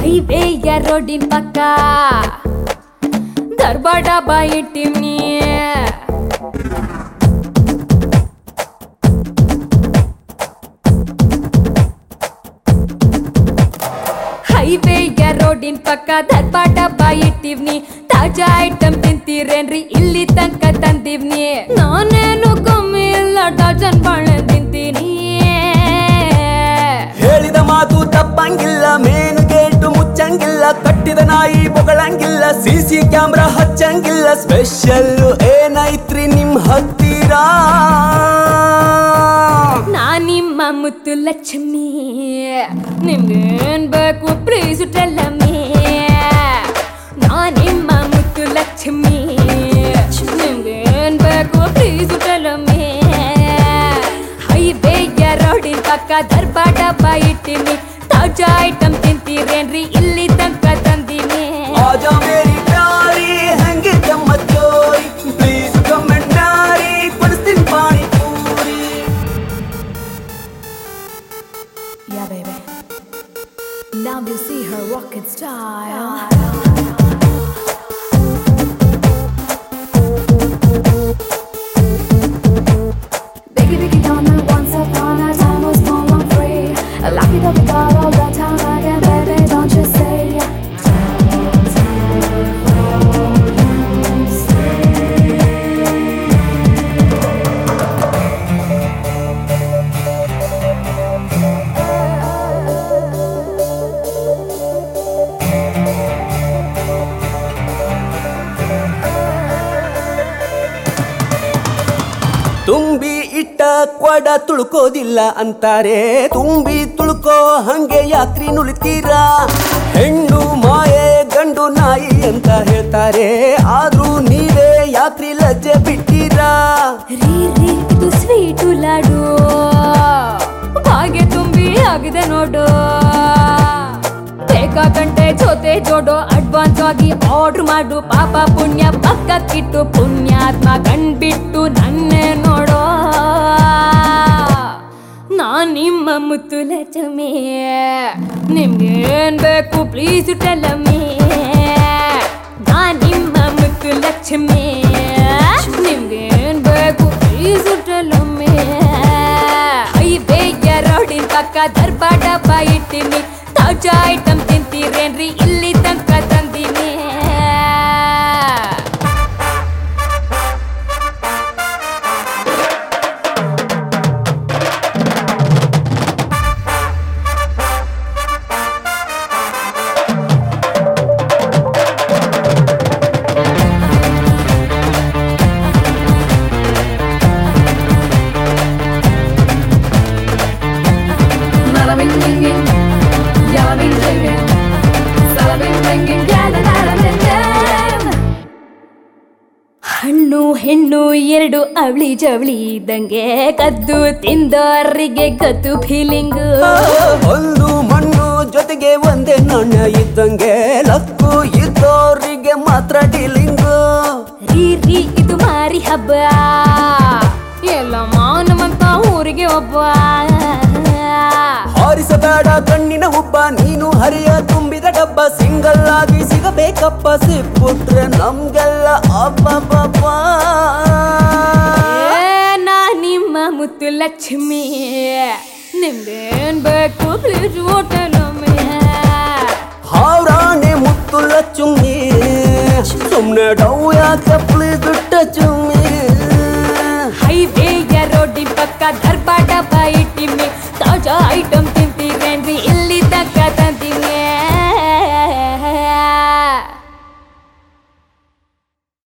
ಹೈವೇಯ ರೋಡಿನ ಪಕ್ಕ ದರ್ಬಾಟ ಬಾಯಿಟ್ಟಿವ್ನಿ ಹೈವೇಯ ರೋಡಿನ ಪಕ್ಕ ದರ್ಬಾಟ ಬಾಯಿಟ್ಟಿವ್ನಿ ತಾಜಾ ಐಟಮ್ ತಿಂತೀರೇನ್ರಿ ಇಲ್ಲಿ ತನಕ ತಂದಿವ್ನಿ ನಾನೇನು ಕಮ್ಮಿ ಇಲ್ಲ ಡಜನ್ ಬಾಳೆ ತಿಂತೀನಿ ಹೇಳಿದ ಮಾತು ತಪ್ಪಂಗಿಲ್ಲ ಮೇನ್ ಗೇಟು ಮುಚ್ಚಂಗಿಲ್ಲ ಕಟ್ಟಿದ ನಾಯಿ ಬೊಗಳಂಗಿಲ್ಲ ಸಿ ಸಿ ಕ್ಯಾಮ್ರಾ ಹಚ್ಚಂಗಿಲ್ಲ ಸ್ಪೆಷಲ್ ಏನೈತ್ರಿ ನಿಮ್ ಹತ್ತಿರ ನಾ ನಿಮ್ಮ ಮುತ್ತು ಲಕ್ಷ್ಮಿ ನಿಮ್ಗೇನ್ ಬೇಕು ಪ್ಲೀಸ್ ಟೆಲ್ಲಮ್ಮಿ ನಾ ನಿಮ್ಮ ಮುತ್ತು ಲಕ್ಷ್ಮಿ ನಿಮ್ಗೇನ್ ಬೇಕು ಪ್ಲೀಸ್ ಟೆಲ್ಲಮ್ಮಿ ಹೈವೇಯ ರೋಡಿನ ಪಕ್ಕ ದರ್ಬಾಟ ಬಾಯಿಟ್ಟಿನಿ ತಾಜಾ ಐಟಮ್ ತಿಂತೀರೇನ್ರಿ ಇಲ್ಲಿ ತನಕ ತಂದೀನಿ ಆಜ ಮೇರಿ ಪ್ಯಾರಿ ಹಂಗೆ ತಮ್ಮ ಚೋರಿ ಪ್ಲೀಸ್ ಕಮೆಂಟ್ ಡ್ಯಾರಿ ಕೊಡಿಸ್ತೀನಿ panipuri Yeah, baby. Now you see her rocket style. Biggie, biggie, donna, once upon a time was born on free. Lucky that we got all the time again, baby, don't you say? ತುಂಬಿ ಇಟ್ಟ ಕೊಡ ತುಳ್ಕೋದಿಲ್ಲ ಅಂತಾರೆ ತುಂಬಿ ತುಳ್ಕೋ ಹಂಗೆ ಯಾಕ್ರಿ ನುಳಿತೀರಾ ಹೆಣ್ಣು ಮಾಯೆ ಗಂಡು ನಾಯಿ ಅಂತ ಹೇಳ್ತಾರೆ ಆದ್ರೂ ನೀವೇ ಯಾಕ್ರಿ ಲಜ್ಜೆ ಬಿಟ್ಟಿರಾ ರೀ ರೀ ಇದು ಸ್ವೀಟು ಲಾಡು ಹಾಗೆ ತುಂಬಿ ಆಗಿದೆ ನೋಡು ಬೇಕಾಗಂಟೆ ಜೊತೆ ಜೋಡು ಅಡ್ವಾನ್ಸ್ ಆಗಿ ಆರ್ಡರ್ ಮಾಡು ಪಾಪ ಪುಣ್ಯ ಪಕ್ಕಕ್ಕಿಟ್ಟು ಪುಣ್ಯಾತ್ಮ ಕಣ್ಬಿಟ್ಟು ನನ್ನೇ ನೋಡೋ ನಾನ್ ನಿಮ್ಮ ಮುತ್ತು ಲಕ್ಷ್ಮಿ ನಿಮ್ಗೇನ್ ಬೇಕು ಪ್ಲೀಸ್ ಟೆಲ್ಲಮ್ಮಿ ನಾನ್ ನಿಮ್ಮ ಮುತ್ತು ಲಕ್ಷ್ಮಿ ನಿಮ್ಗೇನ್ ಬೇಕು ಪ್ಲೀಸ್ ಟೆಲ್ಲಮ್ಮಿ ಹೈವೇಯ ರೋಡಿನ ಪಕ್ಕ ದರ್ಬಾಟ ಬಾಯಿಟ್ಟಿನಿ ತಾಜಾ ಐಟಮ್ ತಿಂತೀರೇನ್ರಿ ಇಲ್ಲಿ ತನಕ ತಂದೀನಿ Nada bing bing bing, yalla bing bing bing, sala bing bing bing, yalla nada bing bing. ಹಣ್ಣು ಹೆಣ್ಣು ಎರಡು ಅವಳಿ ಜವಳಿ ಇದ್ದಂಗೆ ಕದ್ದು ತಿಂದವರಿಗೆ ಗೊತ್ತು ಫೀಲಿಂಗು ಒಂದು ಮಣ್ಣು ಜೊತೆಗೆ ಒಂದೇ ನಾಣ್ಯ ಇದ್ದಂಗೆ ಲಕ್ಕು ಇದ್ದೋರಿಗೆ ಮಾತ್ರ ಡೀಲಿಂಗು ರೀ ರೀ ಇದು ಮಾರಿ ಹಬ್ಬ ಎಲ್ಲ ಮಾನವಂತ ಊರಿಗೆ ಒಬ್ಬ ಹಾರಿಸಬೇಡ ಕಣ್ಣಿನ ಹುಬ್ಬ ನೀನು ಹರಿಯ ತುಂಬಿದ ಡಬ್ಬ ಸಿಂಗಲ್ ಆಗಿ ಸಿಗಬೇಕಪ್ಪ ಸಿಕ್ಬಿಟ್ರೆ ನಮ್ಗೆಲ್ಲ ಅಬ್ಬಬ್ಬಬ್ಬ ಏ, ನಾ ನಿಮ್ಮ ಮುತ್ತು ಲಕ್ಷ್ಮಿ ನಿಮ್ಗೇನ್ ಬೇಕು ಪ್ಲೀಸ್ ಹೋಟೆಲ್ ಹಾವ್ರಾಣೆ ಮುತ್ತು ಲಚ್ಚುಮ್ಮಿ ಸುಮ್ನೆ ಡೌ ಯಾಕೆ ಪ್ಲೀಸ್ ಬಿಟ್ಟ ಚುಮ್ಮಿ ಹೈವೇಯ ರೋಡಿನ ಪಕ್ಕ ದರ್ಬಾಟ ಬಾಯಿಟ್ಟಿಮ್ಮಿ ತಾಜಾ ಐಟಮ್